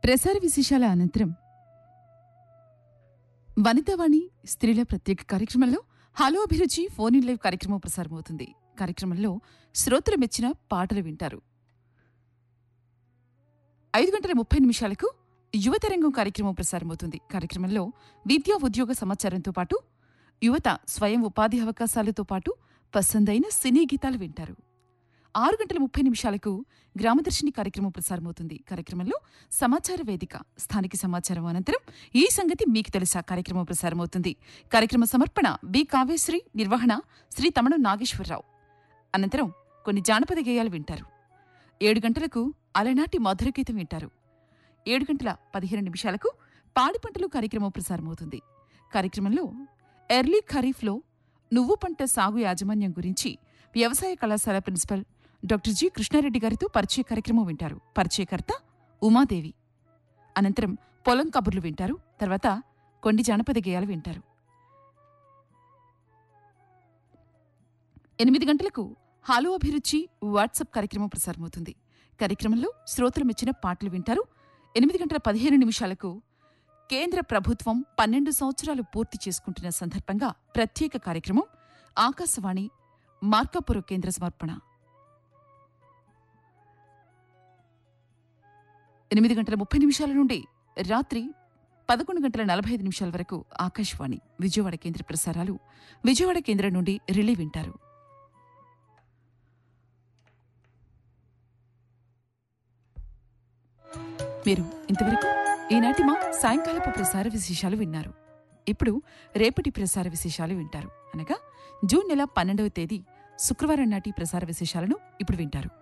ప్రసార విశేషాల అనంతరం వనితావాణి స్త్రీల ప్రత్యేక కార్యక్రమంలో హలో అభిరుచి ఫోన్ ఇన్ లైవ్ కార్యక్రమం ప్రసారమవుతుంది కార్యక్రమంలో శ్రోతలు మెచ్చిన పాటలు వింటారు ఐదు గంటల ముప్పై నిమిషాలకు యువతరంగం కార్యక్రమం ప్రసారమవుతుంది కార్యక్రమంలో విద్యా ఉద్యోగ సమాచారంతో పాటు యువత స్వయం ఉపాధి అవకాశాలతో పాటు పసందైన సినీ గీతాలు వింటారు ఆరు గంటల ముప్పై నిమిషాలకు గ్రామదర్శిని కార్యక్రమం ప్రసారమవుతుంది కార్యక్రమంలో సమాచార వేదిక స్థానిక సమాచారం అనంతరం ఈ సంగతి మీకు తెలుసా కార్యక్రమం ప్రసారమవుతుంది కార్యక్రమ సమర్పణ బి కావ్యశ్రీ నిర్వహణ శ్రీ తమణం నాగేశ్వరరావు అనంతరం కొన్ని జానపద గేయాలు వింటారు ఏడు గంటలకు అలనాటి మధుర గీతం వింటారు ఏడు గంటల పదిహేను నిమిషాలకు పాడి పంటలు కార్యక్రమం ప్రసారమవుతుంది కార్యక్రమంలో ఎర్లీ ఖరీఫ్లో నువ్వు పంట సాగు యాజమాన్యం గురించి వ్యవసాయ కళాశాల ప్రిన్సిపల్ డాక్టర్ జి కృష్ణారెడ్డి గారితో పరిచయ కార్యక్రమం వింటారు పరిచయకర్త ఉమాదేవి అనంతరం పొలం కబుర్లు వింటారు తర్వాత కొన్ని జానపద గేయాలు వింటారు ఎనిమిది గంటలకు హాలో అభిరుచి వాట్సాప్ కార్యక్రమం ప్రసారమవుతుంది కార్యక్రమంలో శ్రోతలు మెచ్చిన పాటలు వింటారు ఎనిమిది గంటల పదిహేను నిమిషాలకు కేంద్ర ప్రభుత్వం పన్నెండు సంవత్సరాలు పూర్తి చేసుకుంటున్న సందర్భంగా ప్రత్యేక కార్యక్రమం ఆకాశవాణి మార్కాపురం కేంద్ర సమర్పణ ఎనిమిది గంటల ముప్పై నిమిషాల నుండి రాత్రి పదకొండు గంటల నలభై ఐదు నిమిషాల వరకు ఆకాశవాణి విజయవాడ కేంద్ర ప్రసారాలు విజయవాడ కేంద్రం నుండి రిలే వింటారు మీరు ఇంతవరకు ఈనాటి మా సాయంకాలపు ప్రసార విశేషాలు విన్నారు ఇప్పుడు రేపటి ప్రసార విశేషాలు వింటారు అనగా జూన్ నెల పన్నెండవ తేదీ శుక్రవారం నాటి ప్రసార విశేషాలను ఇప్పుడు వింటారు